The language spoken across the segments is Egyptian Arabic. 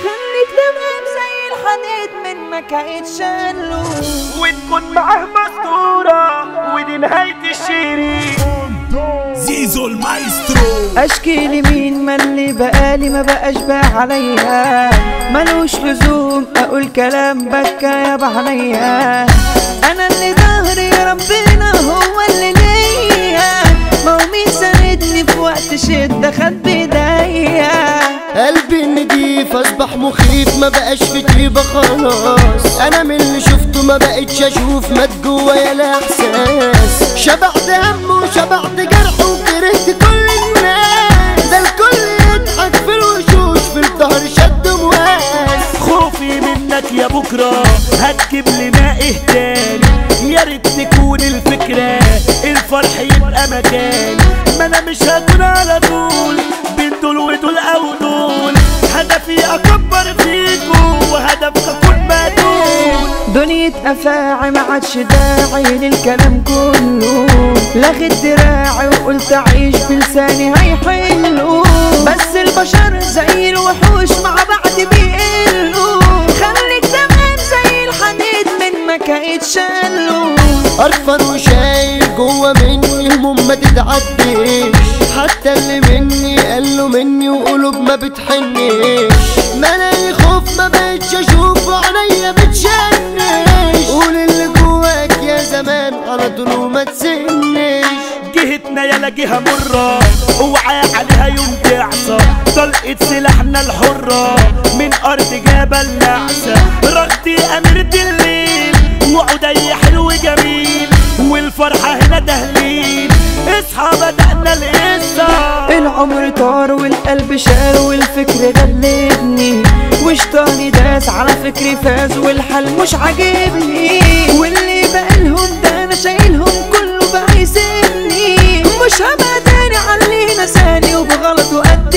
خليك تمام زي الحديد من ما كانت شلو وتكون معاه مستورة ودي نهاية الشريط زيزو المايسترو اشكي لمين ما اللي بقالي ما بقاش بقى عليا ملوش لزوم اقول كلام بكى يابا عليا انا اللي ظهري ربنا هو اللي ليا ما هو مين ساندني في وقت شدة خد بايديا قلبي النضيف اصبح مخيف ما بقاش في طيبه خلاص انا من اللي شفته ما بقتش اشوف مات جوايا لا احساس شبعت هم وشبعت جرح وكرهت كل الناس ده الكل يضحك في الوشوش في الظهر شد مواس خوفي منك يا بكرة هتجيب لنا ايه تاني يا ريت تكون الفكرة الفرح يبقى مكاني ما انا مش هكون على طول بين دول ودول او دول هدفي اكبر فيكو وهدفك اكون مدول دنيا افاعي ما عادش داعي للكلام كله لغيت دراعي وقلت اعيش بلساني هيحلوا بس البشر زي الوحوش مع بعض بيقلوا خليك تمام زي الحديد من ما كانت شلوا قرفان وشايل جوا مني هموم ما تتعديش حتى اللي مني قالوا مني وقلوب ما بتحنيش ملاقي خوف ما بقتش اشوف وعينيا بتشنش قول اللي جواك يا زمان على طول وما تسنش جهتنا يا جهة مرة اوعى عليها يوم تعصى طلقة سلاحنا الحرة من ارض جبل نعسة رغدي اميرة الليل وعدي حلو جميل والفرحة هنا تهليل اصحى بدأنا القصة العمر طار والقلب شال والفكر غلبني وشطاني داس على فكري فاز والحل مش عاجبني واللي بقالهم ده انا شايلهم كله بقى يسيبني مش هبقى تاني على اللي نساني وبغلط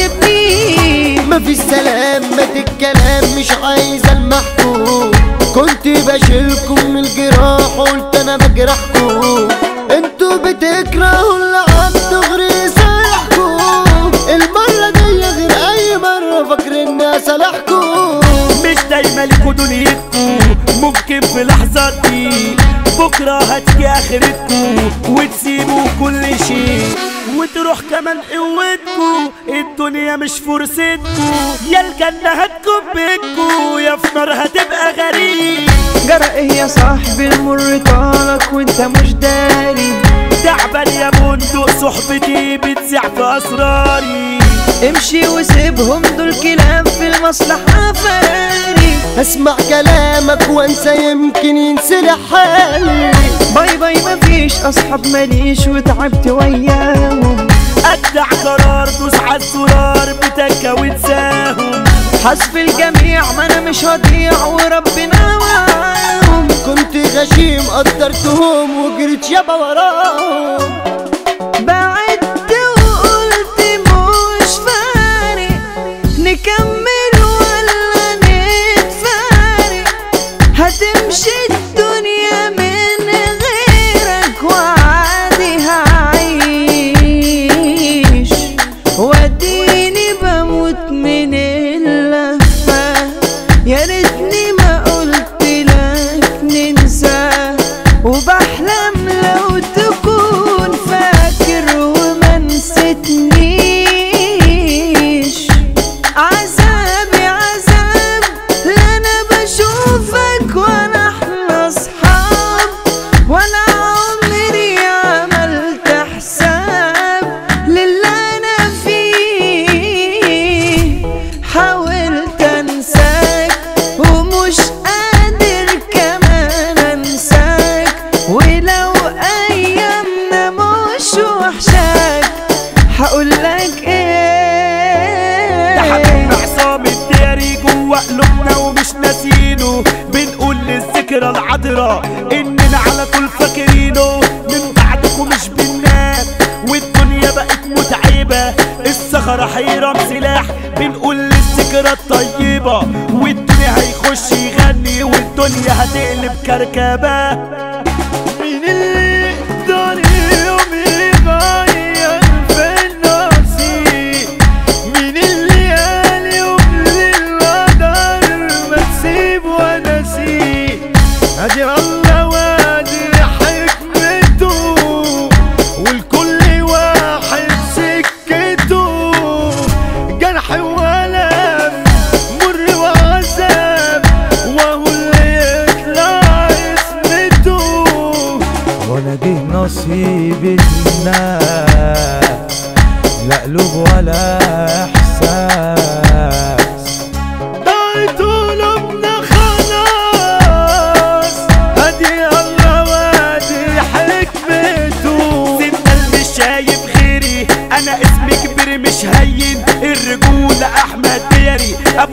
وقدمني مفيش سلام مات الكلام مش عايز المحكوم كنت بشيلكم من الجراح قلت انا بجرحكم انتوا بتكرهوا اللي عبد غير صالحكم المرة دي غير اي مرة فاكر اني صالحكم مش دايما لكوا دنيتكوا ممكن في لحظة دي بكرة هتجي اخرتكوا وتسيبوا كل شيء وتروح كمان قوتكوا الدنيا مش فرصتكوا يا الجنة هتكبكوا يا في نار هتبقى غريب جرى ايه يا صاحبي المر طالك وانت مش داري تعبان يا بندق صحبتي بتزيع في اسراري امشي وسيبهم دول كلاب في المصلحة فراري اسمع كلامك وانسى يمكن ينسلح حالي باي باي مفيش اصحاب ماليش وتعبت وياهم اجدع قرار دوس على الزرار بتكة وتساهم حسب الجميع ما انا مش هضيع وربنا معاهم كنت غشيم قدرتهم وجريت يابا وراهم بعدت وقلت مش فارق نكمل ولا نتفارق هتمشي الدنيا من غيرك وعادي هعيش واديني بموت من اللهفة يا ريتني ما قلت لك ننسى وبحلم لو تكون فاكر وما نسيتنيش عذابي عذاب لا انا بشوفك ولا احنا اصحاب ولا عمري عملت حساب للي انا فيه حاولت انساك ومش قادر كمان انساك ولو ايامنا مش وحشاك هقولك ده حبيبنا ايه عصام الداري جوا قلوبنا ومش ناسينه بنقول للذكرى العذرة اننا على طول فاكرينه من بعدكم مش بننام والدنيا بقت متعبة الصخرة حيرة سلاح بنقول للذكرى الطيبة والدنيا هيخش يغني والدنيا هتقلب كركبة مين اللي يقدر يوم يغير في النصيب مين اللي قال يوم للوضع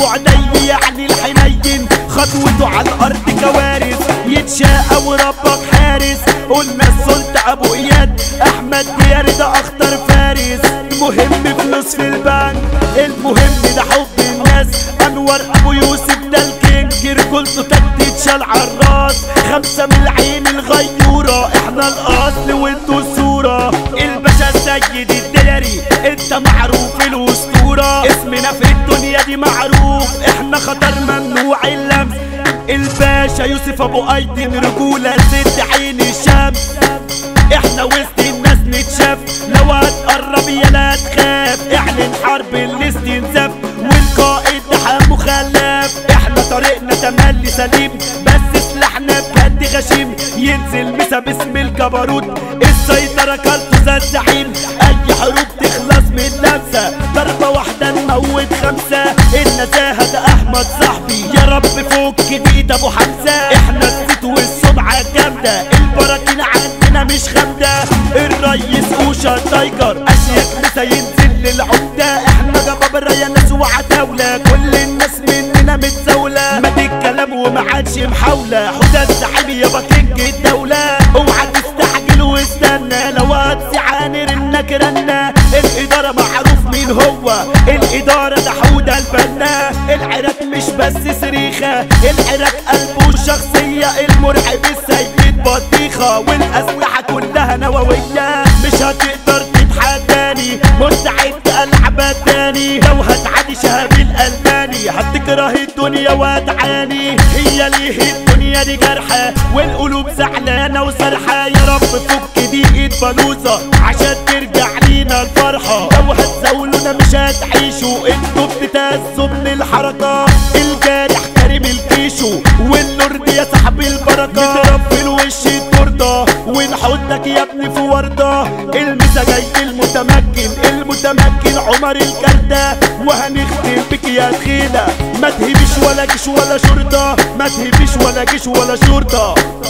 ابو عدي يعني الحنين خطوته على الارض كوارث يتشاقى وربك حارس قلنا السلطة ابو اياد احمد ديار ده اخطر فارس المهم فلوس في البنك المهم ده حب الناس انور ابو يوسف ده الكينج رجولته تكتيت شال عالراس خمسة من العين الغيورة احنا الاصل وانتوا الصورة الباشا السيد الدلري انت معروف الاسطورة اسمنا في الدنيا دي معروف احنا خطر ممنوع اللمس الباشا يوسف ابو ايدن رجولة ست عين الشمس احنا وسط الناس نتشاف لو هتقرب يا لا تخاف اعلن حرب الاستنزاف والقائد ده حمو خلاف احنا طريقنا تملي سليم بس سلاحنا بجد غشيم ينزل مسا باسم الجبروت السيطرة كارتو زي الزعيم اي حروب تخلص من لمسة ضربة واحدة نموت خمسة النزاهة ده احمد صاحبي يا رب فوق جديد ابو حمزة احنا الزيت والسمعة جامدة البراكين عندنا مش خامدة الريس اوشا تايجر اشيك مسا ينزل للعمدة احنا جبابرة يا ناس وعتاولة كل الناس مننا متزاولة ما دي الكلام وما عادش محاولة حدى الزعيم يابا كينج الدولة اوعى تستعجل واستنى لو هتسعاني رنك رنة الإدارة معروف مين هو الإدارة ده حودة البنا العراق مش بس صريخة العراق قلبه الشخصية المرعب السيد بطيخة والأسلحة كلها نووية مش هتقدر تتحداني مستعد ألعبها تاني لو هتعدي شهاب الألماني هتكره الدنيا وتعاني هي ليه الدنيا دي جرحة والقلوب زعلانة وسرحة يا رب فك دقيقة بلوزة عشان ترجع لينا الفرحة لو هتزاولونا مش هتعيشوا انتوا بتتهزوا من الحركة الجارح كريم الكيشو والنور دي يا صاحب البركة نضرب في الوش التورتة ونحطك يا ابني في وردة المسا جاي المتمكن المتمكن عمر الكردة وهنختم بك يا تخيلة ما تهبش ولا جيش ولا شرطة ما تهبش ولا جيش ولا شرطة